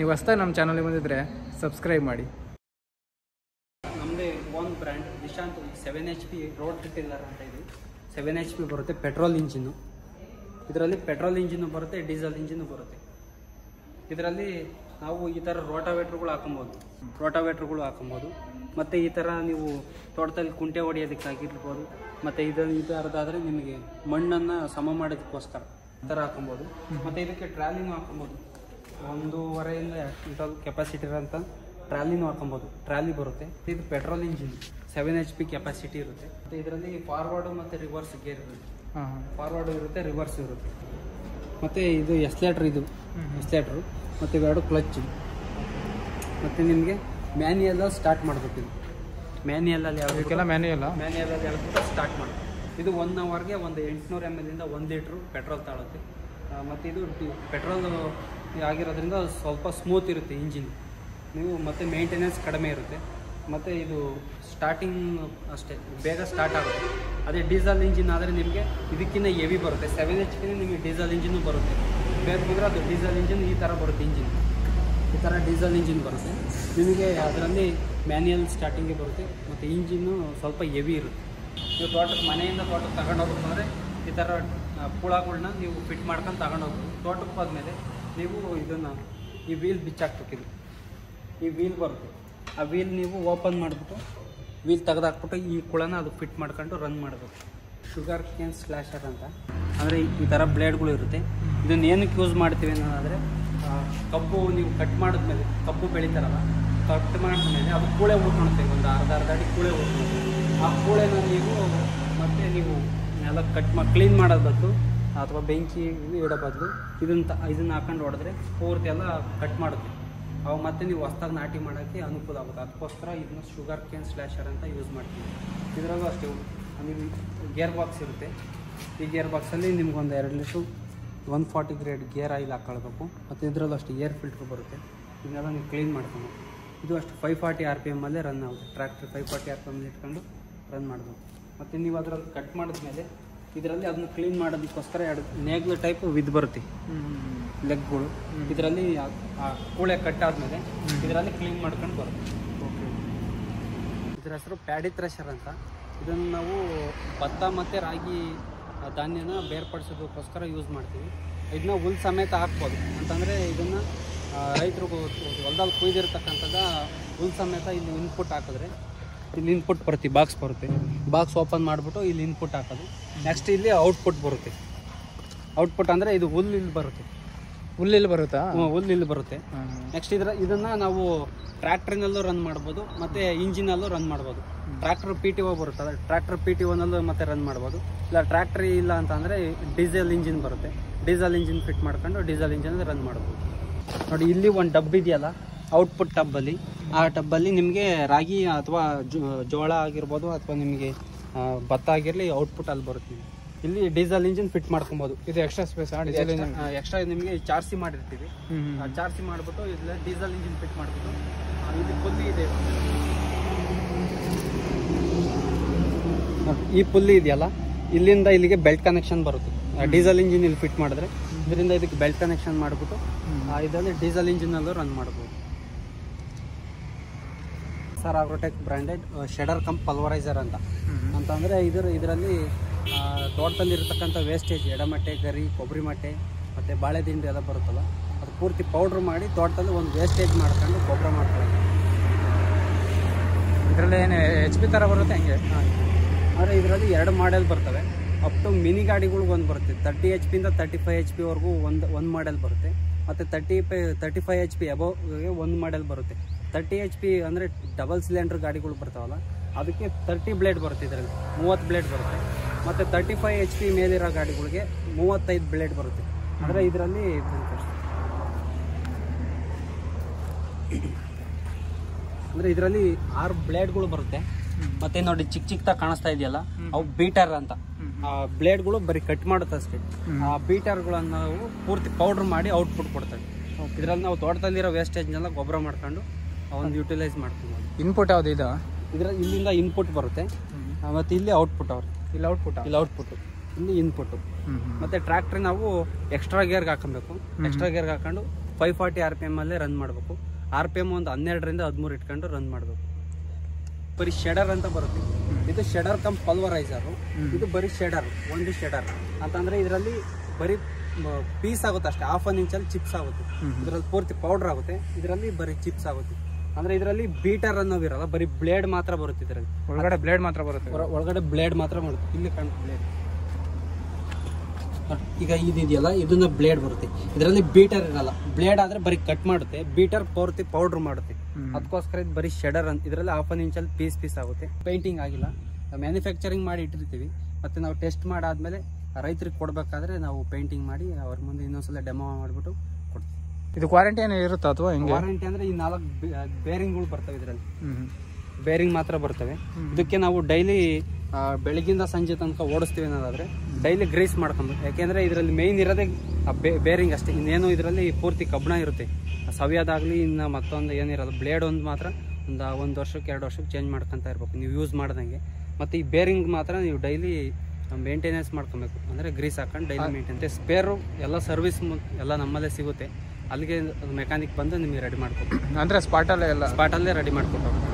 ನೀವು ಹೊಸ್ದಾಗಿ ನಮ್ಮ ಚಾನಲ್ಗೆ ಬಂದಿದ್ರೆ ಸಬ್ಸ್ಕ್ರೈಬ್ ಮಾಡಿ ನಮ್ಮದೇ own brand Nishant seven H P road tiller ಅಂತ ಇದು ಸೆವೆನ್ ಎಚ್ ಪಿ ಬರುತ್ತೆ ಪೆಟ್ರೋಲ್ ಇಂಜಿನ್ನು ಇದರಲ್ಲಿ ಪೆಟ್ರೋಲ್ ಇಂಜಿನ್ನು ಬರುತ್ತೆ ಡೀಸೆಲ್ ಇಂಜಿನ್ನು ಬರುತ್ತೆ ಇದರಲ್ಲಿ ನಾವು ಈ ಥರ ರೋಟಾವೇಟ್ರುಗಳು ಹಾಕೊಬೋದು ರೋಟಾವೇಟ್ರುಗಳು ಹಾಕೊಬೋದು ಮತ್ತು ಈ ಥರ ನೀವು ತೋಟದಲ್ಲಿ ಕುಂಟೆ ಹೊಡೆಯೋದಕ್ಕಾಗಿರ್ಬೋದು ಮತ್ತು ಇದು ಈ ಥರದಾದರೆ ನಿಮಗೆ ಮಣ್ಣನ್ನು ಸಮ ಮಾಡೋದಕ್ಕೋಸ್ಕರ ಈ ಥರ ಹಾಕೊಬೋದು ಮತ್ತು ಇದಕ್ಕೆ ಟ್ರಾಲಿನೂ ಹಾಕೊಬೋದು ಒಂದೂವರೆಯಿಂದ ಕ್ವಿಂಟಲ್ ಕೆಪಾಸಿಟಿ ಇರೋಂಥ ಟ್ರಾಲಿನೂ ಹಾಕೊಬೋದು ಟ್ರಾಲಿ ಬರುತ್ತೆ ಇದು petrol engine seven H P capacity ಇರುತ್ತೆ ಮತ್ತು ಇದರಲ್ಲಿ ಫಾರ್ವರ್ಡು ಮತ್ತು ರಿವರ್ಸ್ ಗೇರ್ ಇರುತ್ತೆ ಹಾಂ ಹಾಂ ಫಾರ್ವರ್ಡ್ ಇರುತ್ತೆ ರಿವರ್ಸ್ ಇರುತ್ತೆ ಮತ್ತು ಇದು ಎಸ್ಲೇಟ್ರ್ ಇದು ಎಸ್ಲೇಟ್ರು ಮತ್ತು ಇವೆರಡು ಕ್ಲಚ್ ಮತ್ತು ನಿಮಗೆ ಮ್ಯಾನ್ಯಲ್ ಸ್ಟಾರ್ಟ್ ಮಾಡಬೇಕು ಇದು ಮ್ಯಾನ್ಯಲಲ್ಲಿ ಯಾವ ಇದಕ್ಕೆಲ್ಲ ಮ್ಯಾನ್ಯಲ್ಲ ಮ್ಯಾನ್ಯಲಲ್ಲಿ ಹೇಳ್ಬಿಟ್ಟು ಸ್ಟಾರ್ಟ್ ಮಾಡಿ ಇದು ಒನ್ ಅವರ್ಗೆ ಒಂದು ಎಂಟುನೂರು ಎಮ್ ಎಲ್ಲಿಂದ ಒಂದು ಲೀಟ್ರು ಪೆಟ್ರೋಲ್ ತಾಳುತ್ತೆ ಮತ್ತು ಇದು ಪೆಟ್ರೋಲ್ ಆಗಿರೋದ್ರಿಂದ ಸ್ವಲ್ಪ ಸ್ಮೂತ್ ಇರುತ್ತೆ ಇಂಜಿನ್ ನೀವು ಮತ್ತು ಮೇಂಟೆನೆನ್ಸ್ ಕಡಿಮೆ ಇರುತ್ತೆ ಮತ್ತು ಇದು ಸ್ಟಾರ್ಟಿಂಗ್ ಅಷ್ಟೇ ಬೇಗ ಸ್ಟಾರ್ಟ್ ಆಗುತ್ತೆ ಅದೇ ಡೀಸೆಲ್ ಇಂಜಿನ್ ಆದರೆ ನಿಮಗೆ ಇದಕ್ಕಿಂತ ಹೆವಿ ಬರುತ್ತೆ ಸೆವೆನ್ ಎಚ್ ಪಿನೇ ನಿಮಗೆ ಡೀಸೆಲ್ ಇಂಜಿನ್ನು ಬರುತ್ತೆ ಬೇಕು ಬಂದರೆ ಅದು ಡೀಸೆಲ್ ಇಂಜಿನ್ ಈ ಥರ ಬರುತ್ತೆ ಇಂಜಿನ್ ಈ ಥರ ಡೀಸೆಲ್ ಇಂಜಿನ್ ಬರುತ್ತೆ ನಿಮಗೆ ಅದರಲ್ಲಿ ಮ್ಯಾನ್ಯಲ್ ಸ್ಟಾರ್ಟಿಂಗೇ ಬರುತ್ತೆ ಮತ್ತು ಇಂಜಿನ್ನು ಸ್ವಲ್ಪ ಹೆವಿ ಇರುತ್ತೆ ನೀವು ತೋಟಕ್ಕೆ ಮನೆಯಿಂದ ತೋಟಕ್ಕೆ ತಗೊಂಡು ಹೋಗ್ಬೇಕು ಅಂದರೆ ಈ ಥರ ಆ, ಪುಳಗಳ್ನ ನೀವು ಫಿಟ್ ಮಾಡ್ಕೊಂಡು ತಗೊಂಡು ಹೋಗ್ಬೋದು ತೋಟಕ್ಕೆ ಹೋದ್ಮೇಲೆ ನೀವು ಇದನ್ನು ಈ ವೀಲ್ ಬಿಚ್ಚಾಕ್ಬೇಕಿದು ಈ ವೀಲ್ ಬರುತ್ತೆ ಆ ವೀಲ್ ನೀವು ಓಪನ್ ಮಾಡಿಬಿಟ್ಟು ವೀಲ್ ತೆಗೆದಾಕ್ಬಿಟ್ಟು ಈ ಕುಳನ ಅದು ಫಿಟ್ ಮಾಡ್ಕೊಂಡು ರನ್ ಮಾಡಬೇಕು ಶುಗರ್ ಕೇನ್ ಸ್ಲ್ಯಾಶರ್ ಅಂತ ಅಂದರೆ ಈ ಥರ ಬ್ಲೇಡ್ಗಳು ಇರುತ್ತೆ ಇದನ್ನು ಏನಕ್ಕೆ ಯೂಸ್ ಮಾಡ್ತೀವಿ ಅನ್ನೋದಾದರೆ ಆ, ಕಬ್ಬು ನೀವು ಕಟ್ ಮಾಡಿದ್ಮೇಲೆ ಕಬ್ಬು ಬೆಳಿತಾರಲ್ಲ ಕಟ್ ಮಾಡಿದ್ಮೇಲೆ ಅದು ಕೂಳೆ ಉಳ್ಕೊಳುತ್ತೆ ಒಂದು ಅರ್ಧ ಅರ್ಧ ಅಡಿ ಕೂಳೆ ಉಳ್ಕೊಳುತ್ತೆ ಆ ಕೂಳೆನ ನೀವು ಮತ್ತೆ ನೀವು ಎಲ್ಲ ಕಟ್ ಮಾ ಕ್ಲೀನ್ ಮಾಡೋದ್ ಬದಲು ಅಥವಾ ಬೆಂಕಿ ಇದು ಇಡೋ ಬದಲು ಇದನ್ನ ತ ಇದನ್ನ ಹಾಕೊಂಡು ಹೊಡೆದ್ರೆ ಪೂರ್ತಿ ಎಲ್ಲ ಕಟ್ ಮಾಡುತ್ತೆ ಅವು ಮತ್ತೆ ನೀವು ಹೊಸ್ದಾಗಿ ನಾಟಿ ಮಾಡೋಕ್ಕೆ ಅನುಕೂಲ ಆಗುತ್ತೆ ಅದಕ್ಕೋಸ್ಕರ ಇದನ್ನ ಶುಗರ್ ಕೇನ್ ಸ್ಲ್ಯಾಶರ್ ಅಂತ ಯೂಸ್ ಮಾಡ್ತೀವಿ ಇದರಲ್ಲೂ ಅಷ್ಟೇ ನೀವು ಗೇರ್ ಬಾಕ್ಸ್ ಇರುತ್ತೆ ಈ ಗೇರ್ ಬಾಕ್ಸಲ್ಲಿ ನಿಮ್ಗೊಂದು ಎರಡು litre one forty grade gear oil ಹಾಕೊಳ್ಬೇಕು ಮತ್ತು ಇದರಲ್ಲೂ ಅಷ್ಟೇ ಏರ್ ಫಿಲ್ಟ್ರ್ ಬರುತ್ತೆ ಇದನ್ನೆಲ್ಲ ನೀವು ಕ್ಲೀನ್ ಮಾಡ್ಕೊಂಡು ಇದು ಅಷ್ಟು ಫೈವ್ ಫಾರ್ಟಿ ಆರ್ ಪಿ ಎಮ್ಮಲ್ಲೇ ರನ್ ಆಗುತ್ತೆ tractor five forty R P M ಇಟ್ಕೊಂಡು ರನ್ ಮಾಡಬೇಕು ಮತ್ತು ನೀವು ಅದರಲ್ಲಿ ಕಟ್ ಮಾಡಿದ್ಮೇಲೆ ಇದರಲ್ಲಿ ಅದನ್ನ ಕ್ಲೀನ್ ಮಾಡೋದಕ್ಕೋಸ್ಕರ ಎರಡು ನೇಗ್ಲು ಟೈಪ್ ವಿದ್ ಬರುತ್ತೆ ಲೆಗ್ಗಳು ಇದರಲ್ಲಿ ಆ ಕೂಳೆ ಕಟ್ ಆದಮೇಲೆ ಇದರಲ್ಲಿ ಕ್ಲೀನ್ ಮಾಡ್ಕೊಂಡು ಬರುತ್ತೆ ಓಕೆ ಇದ್ರ ಹೆಸರು ಪ್ಯಾಡಿ ಥ್ರೆಷರ್ ಅಂತ ಇದನ್ನು ನಾವು ಭತ್ತ ಮತ್ತು ರಾಗಿ ಆ ಧಾನ್ಯನ ಬೇರ್ಪಡಿಸೋದಕ್ಕೋಸ್ಕರ ಯೂಸ್ ಮಾಡ್ತೀವಿ ಇದನ್ನ ಹುಲ್ ಸಮೇತ ಹಾಕ್ಬೋದು ಅಂತಂದರೆ ಇದನ್ನು ರೈತರು ಹೊಲದಲ್ಲಿ ಕುಯ್ದಿರ್ತಕ್ಕಂಥದ್ದು ಹುಲ್ ಸಮೇತ ಇಲ್ಲಿ ಇನ್ಪುಟ್ ಹಾಕಿದ್ರೆ ಇಲ್ಲಿ ಇನ್ಪುಟ್ ಬರುತ್ತೆ ಬಾಕ್ಸ್ ಬರುತ್ತೆ ಬಾಕ್ಸ್ ಓಪನ್ ಮಾಡಿಬಿಟ್ಟು ಇಲ್ಲಿ ಇನ್ಪುಟ್ ಹಾಕೋದು ನೆಕ್ಸ್ಟ್ ಇಲ್ಲಿ ಔಟ್ಪುಟ್ ಬರುತ್ತೆ ಔಟ್ಪುಟ್ ಅಂದರೆ ಇದು ಹುಲ್ಲು ಇಲ್ಲಿ ಬರುತ್ತೆ ಹುಲ್ಲೆಲ್ಲಿ ಬರುತ್ತಾ ಹ್ಮ್, ಹುಲ್ಲು ಇಲ್ಲಿ ಬರುತ್ತೆ ಹಾಂ ನೆಕ್ಸ್ಟ್ ಇದರ ಇದನ್ನ ನಾವು ಟ್ರ್ಯಾಕ್ಟ್ರಿನಲ್ಲೂ ರನ್ ಮಾಡ್ಬೋದು ಮತ್ತೆ ಇಂಜಿನಲ್ಲೂ ರನ್ ಮಾಡ್ಬೋದು ಟ್ರ್ಯಾಕ್ಟರ್ ಪಿ ಟಿ ಒ ಬರುತ್ತಲ್ಲ ಟ್ರ್ಯಾಕ್ಟರ್ ಪಿ ಟಿ ಒನಲ್ಲೂ ಮತ್ತೆ ರನ್ ಮಾಡ್ಬೋದು ಇಲ್ಲ ಟ್ರ್ಯಾಕ್ಟ್ರಿ ಇಲ್ಲ ಅಂತ ಅಂದರೆ ಡೀಸೆಲ್ ಇಂಜಿನ್ ಬರುತ್ತೆ ಡೀಸೆಲ್ ಇಂಜಿನ್ ಫಿಟ್ ಮಾಡ್ಕೊಂಡು ಡೀಸೆಲ್ ಇಂಜಿನ್ ರನ್ ಮಾಡ್ಬೋದು ನೋಡಿ ಇಲ್ಲಿ ಒಂದು ಡಬ್ ಇದೆಯಲ್ಲ ಔಟ್ಪುಟ್ ಟಬ್ಬಲ್ಲಿ ಆ ಟಬ್ಬಲ್ಲಿ ನಿಮಗೆ ರಾಗಿ ಅಥವಾ ಜೋ- ಜೋಳ ಆಗಿರ್ಬೋದು ಅಥವಾ ನಿಮಗೆ ಆ, ಭತ್ತ ಆಗಿರಲಿ ಔಟ್ಪುಟ್ ಅಲ್ಲಿ ಬರುತ್ತೆ ನಿಮ್ಗೆ. ಇಲ್ಲಿ ಡೀಸೆಲ್ ಇಂಜಿನ್ ಫಿಟ್ ಮಾಡ್ಕೊಬೋದು ಇದು extra space diesel engine extra ನಿಮಗೆ ಚಾರ್ಸಿ ಮಾಡಿರ್ತೀವಿ ಹ್ಞೂ ಆ ಚಾರ್ಜ್ ಮಾಡಿಬಿಟ್ಟು ಇಲ್ಲ ಡೀಸೆಲ್ ಇಂಜಿನ್ ಫಿಟ್ ಮಾಡಿಬಿಟ್ಟು ಇಲ್ಲಿ ಪುಲ್ಲಿ ಇದೆ ನೋಡಿ, ಈ ಪುಲ್ಲಿ ಇದೆಯಲ್ಲ ಇಲ್ಲಿಂದ ಇಲ್ಲಿಗೆ ಬೆಲ್ಟ್ ಕನೆಕ್ಷನ್ ಬರುತ್ತೆ ಡೀಸೆಲ್ ಇಂಜಿನ್ ಇಲ್ಲಿ ಫಿಟ್ ಮಾಡಿದ್ರೆ ಇದರಿಂದ ಇದಕ್ಕೆ ಬೆಲ್ಟ್ ಕನೆಕ್ಷನ್ ಮಾಡಿಬಿಟ್ಟು ಇದರಲ್ಲಿ ಡೀಸೆಲ್ ಇಂಜಿನಲ್ಲೂ ರನ್ ಮಾಡ್ಬೋದು sir Agrotech branded shredder cum pulveriser ಅಂತ ಅಂತಂದರೆ ಇದರ ಇದರಲ್ಲಿ ತೋಟದಲ್ಲಿ ಇರತಕ್ಕಂಥ ವೇಸ್ಟೇಜ್ ಎಡಮಟ್ಟೆ ಗರಿ ಕೊಬ್ಬರಿ ಮಟ್ಟೆ ಮತ್ತು ಬಾಳೆ ದಿಂಡು ಎಲ್ಲ ಬರುತ್ತಲ್ಲ ಅದು ಪೂರ್ತಿ ಪೌಡ್ರ್ ಮಾಡಿ ತೋಟದಲ್ಲಿ ಒಂದು ವೇಸ್ಟೇಜ್ ಮಾಡ್ಕೊಂಡು ಗೊಬ್ಬರ ಮಾಡ್ಕೊಳ್ಳೋದು ಇದರಲ್ಲಿ ಏನು ಎಚ್ ಪಿ ಥರ ಬರುತ್ತೆ ಹಂಗೆ ಆದರೆ ಇದರಲ್ಲಿ ಎರಡು ಮಾಡೆಲ್ ಬರ್ತವೆ ಅಪ್ ಟು ಮಿನಿ ಗಾಡಿಗಳಿಗೆ ಒಂದು ಬರುತ್ತೆ ತರ್ಟಿ ಎಚ್ ಪಿಯಿಂದ ತರ್ಟಿ ಫೈವ್ ಎಚ್ ಪಿವರೆಗೂ ಒಂದು ಒಂದು ಮಾಡೆಲ್ ಬರುತ್ತೆ ಮತ್ತು thirty five thirty five H P ಅಬೋವ್ಗೆ ಒಂದು ಮಾಡೆಲ್ ಬರುತ್ತೆ ತರ್ಟಿ ಎಚ್ ಪಿ ಅಂದರೆ ಡಬಲ್ ಸಿಲಿಂಡರ್ ಗಾಡಿಗಳು ಬರ್ತಾವಲ್ಲ ಅದಕ್ಕೆ ತರ್ಟಿ ಬ್ಲೇಡ್ ಬರುತ್ತೆ ಇದರಲ್ಲಿ ಮೂವತ್ತು ಬ್ಲೇಡ್ ಬರುತ್ತೆ ಮತ್ತು ತರ್ಟಿ ಫೈವ್ ಎಚ್ ಪಿ ಮೇಲಿರೋ ಗಾಡಿಗಳಿಗೆ ಮೂವತ್ತೈದು ಬ್ಲೇಡ್ ಬರುತ್ತೆ ಅಂದರೆ ಇದರಲ್ಲಿ ಅಂದರೆ ಇದರಲ್ಲಿ ಆರು ಬ್ಲೇಡ್ಗಳು ಬರುತ್ತೆ ಮತ್ತೆ ನೋಡಿ ಚಿಕ್ಕ ಚಿಕ್ಕದಾಗಿ ಕಾಣಿಸ್ತಾ ಇದೆಯಲ್ಲ ಅವು ಬೀಟರ್ ಅಂತ ಆ ಬ್ಲೇಡ್ಗಳು ಬರೀ ಕಟ್ ಮಾಡುತ್ತೆ ಅಷ್ಟೇ ಆ ಬೀಟರ್ಗಳನ್ನು ನಾವು ಪೂರ್ತಿ ಪೌಡ್ರ್ ಮಾಡಿ ಔಟ್ಪುಟ್ ಕೊಡ್ತವೆ ಇದರಲ್ಲಿ ನಾವು ತೋಟದಲ್ಲಿರೋ ವೇಸ್ಟೇಜ್ನೆಲ್ಲ ಗೊಬ್ಬರ ಮಾಡ್ಕೊಂಡು ಒಂದು ಯುಟಿಲೈಸ್ ಮಾಡ್ತೀವಿ ಇನ್ಪುಟ್ ಯಾವುದು ಇದು ಇದರ ಇಲ್ಲಿಂದ ಇನ್ಪುಟ್ ಬರುತ್ತೆ ಆ, ಮತ್ತೆ ಇಲ್ಲಿ ಔಟ್ಪುಟ್ ಅವ್ರು ಇಲ್ಲ ಔಟ್ಪುಟ್ ಇಲ್ಲಿ ಔಟ್ಪುಟ್ ಇಲ್ಲಿ ಇನ್ಪುಟ್ ಹ್ಞೂ ಮತ್ತೆ ಟ್ರ್ಯಾಕ್ಟ್ರಿ ನಾವು ಎಕ್ಸ್ಟ್ರಾ ಗೇರ್ಗೆ ಹಾಕೊಬೇಕು ಎಕ್ಸ್ಟ್ರಾ ಗೇರ್ಗೆ ಹಾಕೊಂಡು ಫೈವ್ ಫಾರ್ಟಿ ಆರ್ ಪಿ ಎಮ್ಮಲ್ಲೇ ರನ್ ಮಾಡಬೇಕು ಆರ್ ಪಿ ಎಮ್ ಒಂದು ಹನ್ನೆರಡರಿಂದ ಹದಿಮೂರು ಇಟ್ಕೊಂಡು ರನ್ ಮಾಡಬೇಕು ಬರೀ ಶೆಡರ್ ಅಂತ ಬರುತ್ತೆ ಇದು ಶೆಡರ್ ಕಮ್ ಪಲ್ವರೈಸರು ಇದು ಬರೀ ಶೆಡರ್ ಒಂದು ಶೆಡರ್ ಅಂತಂದ್ರೆ ಇದರಲ್ಲಿ ಬರೀ ಪೀಸ್ ಆಗುತ್ತೆ ಅಷ್ಟೇ ಹಾಫ್ ಒನ್ ಇಂಚಲ್ಲಿ ಚಿಪ್ಸ್ ಆಗುತ್ತೆ ಇದರಲ್ಲಿ ಪೂರ್ತಿ ಪೌಡರ್ ಆಗುತ್ತೆ ಇದರಲ್ಲಿ ಬರೀ ಚಿಪ್ಸ್ ಆಗುತ್ತೆ ಅಂದ್ರೆ ಇದರಲ್ಲಿ ಬೀಟರ್ ಅನ್ನೋದಿರಲ್ಲ ಬರೀ ಬ್ಲೇಡ್ ಮಾತ್ರ ಬರುತ್ತೆ ಇದರಲ್ಲಿ ಒಳಗಡೆ ಬ್ಲೇಡ್ ಮಾತ್ರ ಬರುತ್ತೆ ಹೊರ- ಒಳಗಡೆ ಬ್ಲೇಡ್ ಮಾತ್ರ ಮಾಡುತ್ತೆ ಇಲ್ಲಿ ಕಾಣುತ್ತೆ ಬ್ಲೇಡ್ ಈಗ ಇದಿದೆಯಲ್ಲ ಇದನ್ನ ಬ್ಲೇಡ್ ಬರುತ್ತೆ ಇದರಲ್ಲಿ ಬೀಟರ್ ಇರಲ್ಲ ಬ್ಲೇಡ್ ಆದ್ರೆ ಬರೀ ಕಟ್ ಮಾಡುತ್ತೆ ಬೀಟರ್ ಪೂರ್ತಿ ಪೌಡರ್ ಮಾಡುತ್ತೆ ಅದಕ್ಕೋಸ್ಕರ ಇದು ಬರೀ ಶೆಡರ್ ಅಂತ ಇದರಲ್ಲಿ ಹಾಫ್ ಅನ್ ಇಂಚಲ್ಲಿ ಪೀಸ್ ಪೀಸ್ ಆಗುತ್ತೆ ಪೇಂಟಿಂಗ್ ಆಗಿಲ್ಲ ಮ್ಯಾನುಫ್ಯಾಕ್ಚರಿಂಗ್ ಮಾಡಿ ಇಟ್ಟಿರ್ತೀವಿ ಮತ್ತೆ ನಾವು ಟೆಸ್ಟ್ ಮಾಡಾದ್ಮೇಲೆ ರೈತರಿಗೆ ಕೊಡಬೇಕಾದ್ರೆ ನಾವು ಪೇಂಟಿಂಗ್ ಮಾಡಿ ಅವ್ರ ಮುಂದೆ ಇನ್ನೊಂದ್ಸಲ ಡೆಮೋ ಮಾಡಿಬಿಟ್ಟು ಕೊಡ್ತೀವಿ ಇದು ಕ್ವಾರಂಟೈನ್ ಏನು ಇರುತ್ತಾ ಅಥವಾ ಹೆಂಗೆ ವಾರಂಟಿ ಅಂದ್ರೆ ಈ ನಾಲ್ಕು ಬೇರಿಂಗ್ಗಳು ಬರ್ತವೆ ಇದರಲ್ಲಿ ಹ್ಮ್ ಬೇರಿಂಗ್ ಮಾತ್ರ ಬರ್ತವೆ ಇದಕ್ಕೆ ನಾವು ಡೈಲಿ ಬೆಳಗಿಂದ ಸಂಜೆ ತನಕ ಓಡಿಸ್ತೀವಿ ಅನ್ನೋದಾದ್ರೆ ಡೈಲಿ ಗ್ರೇಸ್ ಮಾಡ್ಕೊಬೇಕು ಯಾಕೆಂದ್ರೆ ಇದರಲ್ಲಿ ಮೇಯ್ನ್ ಇರೋದೇ ಬೇರಿಂಗ್ ಅಷ್ಟೇ ಇನ್ನೇನು ಇದರಲ್ಲಿ ಪೂರ್ತಿ ಕಬ್ಬಣ ಇರುತ್ತೆ ಸವಿಯೋದಾಗ್ಲಿ ಇನ್ನು ಮತ್ತೊಂದು ಏನಿರೋದು ಬ್ಲೇಡ್ ಒಂದು ಮಾತ್ರ ಒಂದು ಒಂದು ವರ್ಷಕ್ಕೆ ಎರಡು ವರ್ಷಕ್ಕೆ ಚೇಂಜ್ ಮಾಡ್ಕೊತಾ ಇರ್ಬೇಕು ನೀವು ಯೂಸ್ ಮಾಡ್ದಂಗೆ ಮತ್ತು ಈ ಬೇರಿಂಗ್ ಮಾತ್ರ ನೀವು ಡೈಲಿ ಮೇಂಟೆನೆನ್ಸ್ ಮಾಡ್ಕೊಬೇಕು ಅಂದರೆ ಗ್ರೀಸ್ ಹಾಕೊಂಡು ಡೈಲಿ ಮೇಂಟೆನ್ ಸ್ಪೇರು ಎಲ್ಲ ಸರ್ವಿಸ್ ಎಲ್ಲ ನಮ್ಮಲ್ಲೇ ಸಿಗುತ್ತೆ ಅಲ್ಲಿಗೆ ಮೆಕ್ಯಾನಿಕ್ ಬಂದು ನಿಮಗೆ ರೆಡಿ ಮಾಡ್ಕೊಬೇಕು ಅಂದ್ರೆ ಸ್ಪಾಟಲ್ಲೇ ಎಲ್ಲ ಸ್ಪಾಟಲ್ಲೇ ರೆಡಿ ಮಾಡ್ಕೊಟ್ಟು